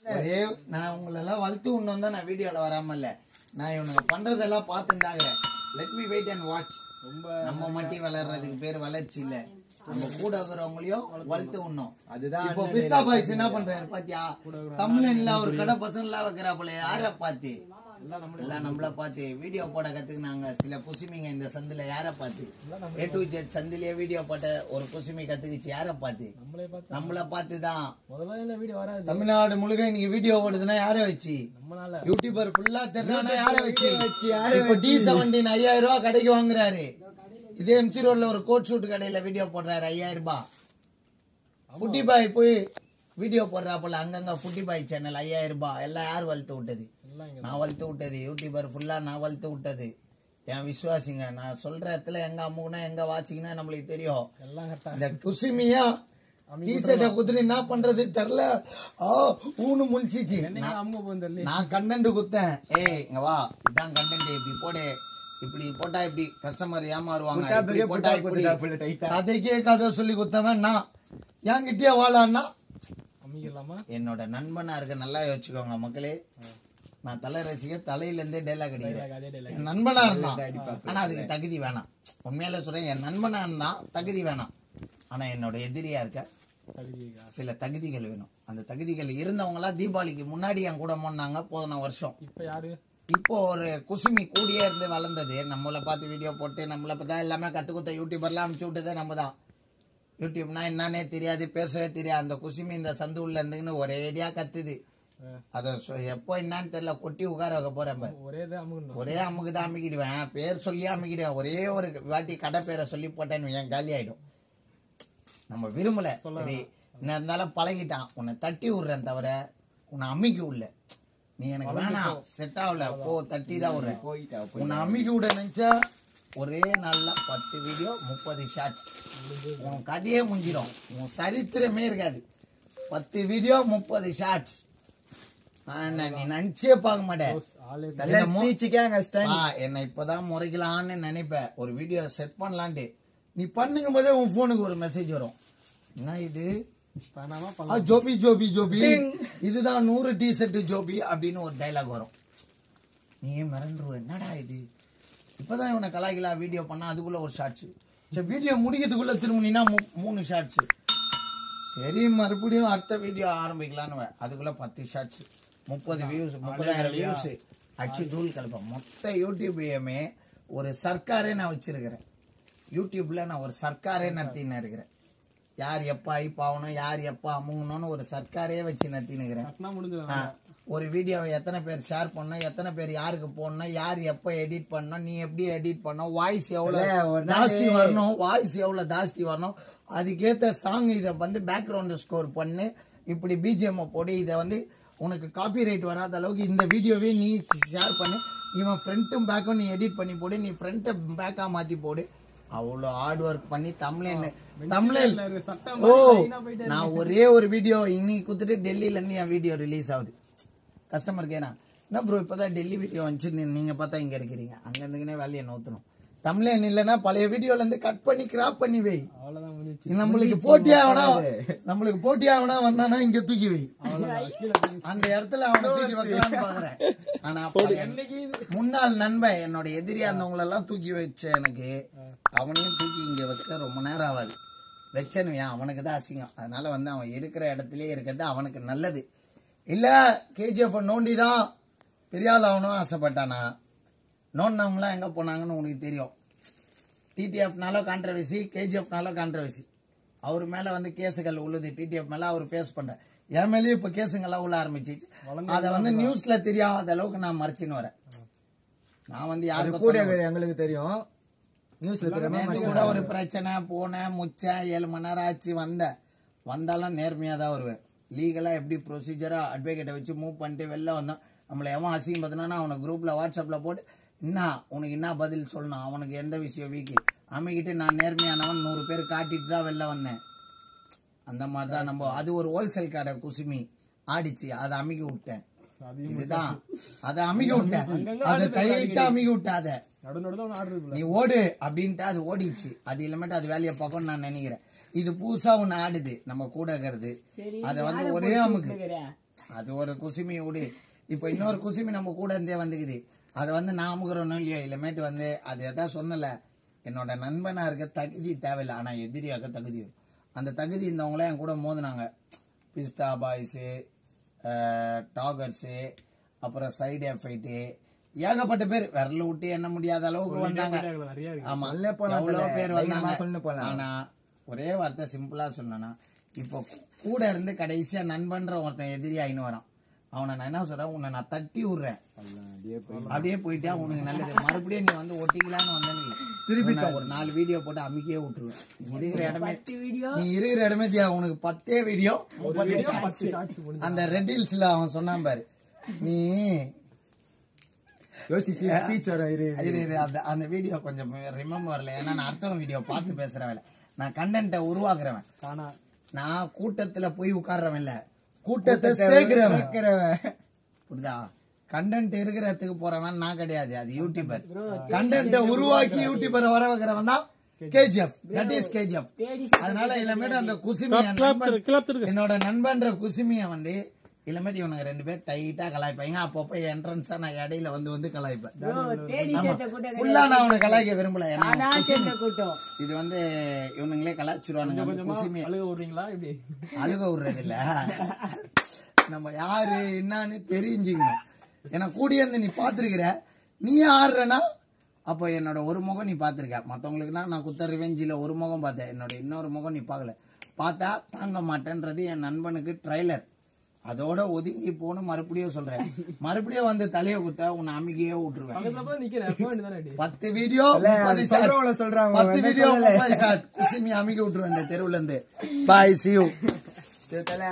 ஒரே நான் உங்களை எல்லாம் வளர்த்து உண்ணும் தான் நான் வீடியோல வராம இல்ல நான் இவனுங்க பண்றதெல்லாம் பார்த்துட்டாங்க let me wait and watch ரொம்ப நம்ம மட்டும் வளர்றதுக்கு பேர் வளர்ச்சி இல்ல நம்ம கூட இருக்கிறவங்களையும் வளர்த்து உண்ணும் அதுதான் இப்போ பிஸ்தா பாய்ஸ் என்ன பண்றாரு பாத்தியா தமிழ்ல ஒரு கடை பசங்களா வைக்கிறாப்புல யார பாத்து எல்லாம் நம்ம எல்லாம் நம்மள பார்த்து வீடியோ போட கத்துக்கினாங்க சில குசுமிங்க இந்த சந்துல யார பார்த்து ஏ டு ஜெட் சந்திலேயே வீடியோ போட்ட ஒரு குசுமி கத்துக்கிச்சு யார பார்த்து நம்மளே பார்த்து நம்மள பார்த்து தான் முதல்ல இந்த வீடியோ வராது தமிழ்நாடு முழுக்க இன்னைக்கு வீடியோ ஓடுதுன்னா யார வச்சு நம்மளால யூடியூபர் ஃபுல்லா தெரியறானா யார வச்சு இப்போ டி செவன்டீன் ஐயாயிரம் ரூபாய் கடைக்கு வாங்குறாரு இதே எம்சி ரோட்ல ஒரு கோட் ஷூட் கடையில வீடியோ போடுறாரு ஐயாயிரம் ரூபாய் புட்டி பாய் போய் வீடியோ போடுறாப்புல அங்கங்க புட்டி பாய் சேனல் ஐயாயிரம் ரூபாய் எல்லாம் யார் வளர்த்து விட்டது எல்லாம் இங்க நான் வளர்த்து விட்டது யூடியூபர் ஃபுல்லா நான் வளர்த்து விட்டது என் விசுவாசிங்க நான் சொல்ற இடத்துல எங்க அம்முனா எங்க வாசிங்கன்னா நம்மளுக்கு தெரியும் எல்லாம் கரெக்டா இந்த குசுமியா டீஷர்ட்டை குத்துட்டு என்ன பண்றது தெரியல ஆ ஊனு முழிச்சிச்சு என்னைக்கு அம்மா போந்தல்ல நான் கண்டென்ட் குத்தேன் ஏய் இங்க வா இதான் கண்டென்ட் இப்படி போடு இப்படி போட்டா இப்படி கஸ்டமர் ஏமாறுவாங்க இப்படி போட்டா இப்படி டைட்டா கதைக்கே கதை சொல்லி குத்தவன் நான் என்கிட்டயே வாழான்னா அம்மிக்கலாமா என்னோட நண்பனா இருக்க நல்லா யோசிச்சுக்கோங்க மக்களே நான் தலை ரசிக்க தலையில இருந்தே டைலாக் அடிக்கிறேன் அதே டைலாக் என் நண்பனா இருந்தான் ஆனா அதுக்கு தகுதி வேணாம் உண்மையில சொல்றேன் என் நண்பனா இருந்தான் தகுதி வேணாம் ஆனா என்னோட எதிரியா இருக்க தகுதிக்கா சில தகுதிகள் வேணும் அந்த தகுதிகள் இருந்தவங்களா தீபாவளிக்கு முன்னாடி என் கூட போனாங்க போன வருஷம் இப்ப யாரு இப்போ ஒரு குசுமி கூடியே இருந்து வளர்ந்தது நம்மளை பார்த்து வீடியோ போட்டு நம்மளை பார்த்தா எல்லாமே கத்து கொடுத்த யூடியூபர்லாம் அமுச்சு விட்டதே நம்ம தான் யூடியூப்னா என்னன்னே தெரியாது பேசவே தெரியாது அந்த குசுமி இந்த சந்து உள்ள இருந்துன்னு ஒரேடியா கத்துது அஹ், அதை சொ- எப்போ என்னன்னு தெரியல கொட்டி உட்கார வைக்க போறேன் பாரு. ஒரே தான் அமுகணும் ஒரே அமுக்கு தான் அமுக்கிடுவேன் பேர் சொல்லி அமுக்கிடுவேன் ஒரே ஒரு வாட்டி கடை பேரை சொல்லி போட்டேன்னு என் காலி ஆயிடும் நம்ம விரும்பல சரி என்ன இருந்தாலும் பழகிட்டான் உன்னை தட்டி விடுறேன் தவிர உன்னை அமுக்கி விடல நீ எனக்கு வேணாம் செட் ஆகல போ தட்டி தான் விடுறேன் போயிட்டா உன்னை அமுக்கி விட நினைச்சா ஒரே நாள்ல பத்து வீடியோ முப்பது ஷார்ட்ஸ் உன் கதையே முடிஞ்சிடும் உன் சரித்திரமே இருக்காது பத்து வீடியோ முப்பது ஷார்ட்ஸ் நீ நினைச்சே பார்க்க மாட்டேன் ஆளே நல்ல ஸ்பீச்சுக்கே அங்க ஸ்டாண்ட் வா, என்னை இப்பதான் முறைக்கலான்னு நினைப்பேன் ஒரு வீடியோ செட் பண்ணலான்ட்டு நீ பண்ணும் போதே உன் போனுக்கு ஒரு மெசேஜ் வரும் என்ன இது பண்ணாம ஆ, ஜோபி ஜோபி ஜோபி இதுதான் நூறு டி ஷர்ட் ஜோபி அப்படின்னு ஒரு டைலாக் வரும் நீ ஏன் மிரண்டுருவ என்னடா இது இப்பதான் இவனை கலாய்களா வீடியோ பண்ணா அதுக்குள்ள ஒரு ஷார்ட்ஸ் சரி வீடியோ முடிக்கிறதுக்குள்ள திரும்பினா மூணு ஷார்ட்ஸ் சரி மறுபடியும் அடுத்த வீடியோ ஆரம்பிக்கலான்னு அதுக்குள்ள பத்து ஷார்ட்ஸ் முப்பது வியூஸ் முப்பதாயிரம் வியூஸ் அடிச்சு தூள் கலப்பேன் மொத்த யூடியூபையுமே ஒரு சர்க்காரே நான் வச்சிருக்கிறேன் யூடியூப்ல நான் ஒரு சர்க்காரே நடத்தின்னு இருக்கிறேன் யார் எப்ப ஐப் ஆகணும் யார் எப்ப அமுங்கணும்னு ஒரு சர்க்காரே வச்சு நடத்தின்னு இருக்கிறேன் கட்டினா முடிஞ்சது ஆ, ஒரு வீடியோவை எத்தனை பேர் ஷேர் பண்ணணும் எத்தனை பேர் யாருக்கு போடணும் யார் எப்ப எடிட் பண்ணணும் நீ எப்படி எடிட் பண்ணணும் வாய்ஸ் இல்ல, எவ்வளவு ஒரு நாள் ஜாஸ்தி வரணும் வாய்ஸ் எவ்வளவு ஜாஸ்தி வரணும் அதுக்கேத்த சாங் இதை வந்து பேக்ரவுண்ட் ஸ்கோர் பண்ணு இப்படி பிஜிஎம் போடு இதை வந்து உனக்கு காப்பிரைட் வராத அளவுக்கு இந்த வீடியோவே நீ ஷேர் பண்ணு இவன் ஃப்ரண்ட்டும் பேக்கும் நீ எடிட் பண்ணி போடு நீ ஃப்ரண்ட்டை பேக்கா மாத்தி போடு அவ்வளோ ஹார்ட் ஒர்க் பண்ணி தமிழ் தமிழ் சட்டம் ஓ நான் ஒரே ஒரு வீடியோ இன்னைக்கு குத்துட்டு டெல்லியில இருந்து என் வீடியோ ரிலீஸ் ஆகுது கஸ்டமர் கேனா என்ன ப்ரோ இப்பதான் டெல்லி வீடியோ வந்துச்சு நீ- நீங்க பார்த்தா இங்க இருக்கிறீங்க அங்க இருந்துக்குனே வேலையை நோத்தணும் தமிழன் இல்லைன்னா பழைய வீடியோல இருந்து கட் பண்ணி கிராப் பண்ணி வை அவ்வளவுதான் முடிஞ்சிச்சு நம்மளுக்கு போட்டியாகனா நம்மளுக்கு போட்டியாகனா வந்தானா இங்க தூக்கி வை அந்த இடத்துல அவனை தூக்கி வைக்கலாம்னு பாக்குறேன் ஆனா என்னைக்கு முன்னாள் நண்பன் என்னோட எதிரியா இருந்தவங்கள எல்லாம் தூக்கி வச்ச எனக்கு அவனையும் தூக்கி இங்க வைக்க ரொம்ப நேரம் ஆகாது வச்சனும் அவனுக்கு தான் அசிங்கம் அதனால வந்து அவன் இருக்கிற இடத்துலயே இருக்கிறது அவனுக்கு நல்லது இல்ல கேஜிஎஃப் நோண்டி தான் பெரிய ஆள் ஆகணும் ஆசைப்பட்டானா நோண்டினவங்களாம் எங்க போனாங்கன்னு உனக்கு தெரியும் டிடிஎஃப்னாலும் கான்ட்ரவர்சி கேஜிஎஃப்னாலும் கான்ட்ரவர்சி அவர் மேல வந்து கேஸுகள் உள்ளது டிடிஎஃப் மேல அவர் ஃபேஸ் பண்ற என் மேலேயும் இப்ப கேஸுங்கெல்லாம் உள்ள ஆரம்பிச்சிச்சு அதை வந்து நியூஸ்ல தெரியாத அளவுக்கு நான் மறைச்சின்னு வரேன் நான் வந்து அது யாருக்கு கூட எங்களுக்கு தெரியும் நியூஸ்ல தெரியாம நேத்து கூட ஒரு பிரச்சனை போனேன் முச்சேன் ஏழு மணி நேரம் ஆச்சு வந்தேன் வந்தாலும் நேர்மையா தான் வருவேன் லீகலா எப்படி ப்ரொசீஜரா அட்வொகேட்டை வச்சு மூவ் பண்ணிட்டு வெளில வந்தோம் நம்மள எவன் அசிங்கம் பார்த்தனா அவனை குரூப்ல வாட்ஸ்அப்ல போட்டு என்ன உனக்கு என்ன பதில் சொல்லணும் அவனுக்கு எந்த விஷயம் வீக்கு அமைக்கிட்டு நான் நேர்மையானவன் நூறு பேர் காட்டிட்டு தான் வெளில வந்தேன் அந்த மாதிரி தான் நம்ம அது ஒரு ஹோல்சேல் கடை குசுமி ஆடிச்சு அதை அமுக்கி விட்டேன் இதுதான் அதை அமுக்கி விட்டேன் அதை கையிட்டு அமுக்கி விட்டேன் அதை நடு நடுல ஒன்று ஆர்டர் இருக்குல்ல நீ ஓடு அப்படின்ட்டு அது ஓடிச்சு அது இல்லாமட்டு அது வேலையை பார்க்கணும்னு நான் நினைக்கிறேன் இது புதுசா ஒண்ணு ஆடுது நம்ம கூட இருக்கிறது சரி அத வந்து யாரை ஒரே போட்டு அமுக்கு விட்டுருக்குற? அது ஒரு குசுமி விடு இப்போ இன்னொரு குசுமி நம்ம கூட இருந்தே வந்துக்குது அதை வந்து நான் அமுகிறோன்னு இல்லையா இல்லமேட்டு வந்து அது எதாவது சொன்னல என்னோட நண்பனா இருக்க தகுதி தேவையில்லை ஆனா எதிரியாக்க தகுதி இருக்கும். அந்த தகுதி இருந்தவங்களே என் கூட மோதினாங்க பிஸ்தா பாய்ஸு டாகர்ஸு அப்புறம் சைடு எஃபைட்டு ஏகப்பட்ட பேர் விரல விட்டு எண்ண முடியாத அளவுக்கு வந்தாங்க நிறைய இருக்கு ஆமா சொல்லே போலாம் எவ்வளவு தல. பேர் தைரியமா வந்தாங்க சொல்லிட்டு போலாம். ஆனா ஒரே வார்த்தை சிம்பிளா சொன்னேன்னா இப்போ கூட இருந்து கடைசியா நண்பன்ற ஒருத்தன் எதிரி ஆயின்னு வரான் அவனை நான் என்ன சொல்றேன் உன்னை நான் தட்டி விடுறேன் அப்படியே போயிட்டா உனக்கு நல்லது மறுபடியும் நீ வந்து ஒட்டிக்கலான்னு வந்தேன்னு திருப்பி ஒரு நாலு வீடியோ போட்டு அமுக்கியே விட்டுருவேன் நீ இருக்கிற இடமே நீ இருக்கிற இடமே தியா உனக்கு பத்தே வீடியோ முப்பது shots. அந்த ரெட் ஹில்ஸ்ல அவன் சொன்னான் பாரு நீ யோசிச்சு ஸ்பீச் வரும் இரு இரு. இரு, இரு, அந்த அந்த வீடியோ கொஞ்சம் ரிமெம்பர் வரல ஏன்னா நான் அடுத்தவங்க வீடியோ பார்த்து பேசுறவன் நான் கண்டென்ட்டை உருவாக்குறவன் ஆனா நான் கூட்டத்துல போய் உட்கார்றவன் இல்ல கூட்டத்தை சேர்க்கிறவன் கேக்குறவன். புரியுதா கண்டென்ட் இருக்கிறதுக்கு போறவன் நான் கிடையாது அது யூடியூபர் கண்டென்ட்டை உருவாக்கி யூடியூபர் வர வைக்கிறவன் தான் கேஜிஎஃப் தட் இஸ் கேஜிஎஃப் அதனால இளமேட்டு அந்த குசுமி என் நண்பன் கிளப்திருக்கு என்னோட நண்பன்ற குசுமிய வந்து இளமேட்டு இவனுங்க ரெண்டு பேர் டைட்டா கலாய்ப்பாங்க அப்பப்போ என்ட்ரன்ஸா நான் இடையில வந்து வந்து கலாய்ப்பேன் ஃபுல்லா நான் அவனை கலாய்க்க விரும்பல ஏன்னா கூட்டம் இது வந்து இவனுங்களே கலாய்ச்சிருவானுங்க அந்த குசுமி அழுக விடுறீங்களா இப்படி அழுக விடுறது இல்ல நம்ம யாரு என்னன்னு தெரிஞ்சுக்கணும் ஏன்னா கூடிய இருந்து நீ பாத்துருக்கிற நீ ஆடுறனா அப்போ என்னோட ஒரு முகம் நீ பாத்திருக்க மத்தவங்களுக்குனா நான் குத்த ரிவெஞ்சில ஒரு முகம் பார்த்தேன் என்னோட இன்னொரு முகம் நீ பார்க்கல பார்த்தா தாங்க மாட்டேன்றது என் நண்பனுக்கு ட்ரைலர் அதோட ஒதுங்கி போன்னு மறுபடியும் சொல்றேன் மறுபடியும் வந்து தலையை குத்த உன்னை அமுகியே விட்டுருவேன் பக்கத்துல போய் நிக்கிறேன் போக வேண்டியதானே இப்படி பத்து வீடியோ இல்ல, முப்பது அது shots. சொல்றவங்கள சொல்றாங்க, பத்து அவன் வீடியோ என்ன சொல்லல. முப்பது ஷாட் குசிமி அமுக்கி விட்டுருவேன் இந்த தெருவுல இருந்து பாய் சியூ சரி, தல.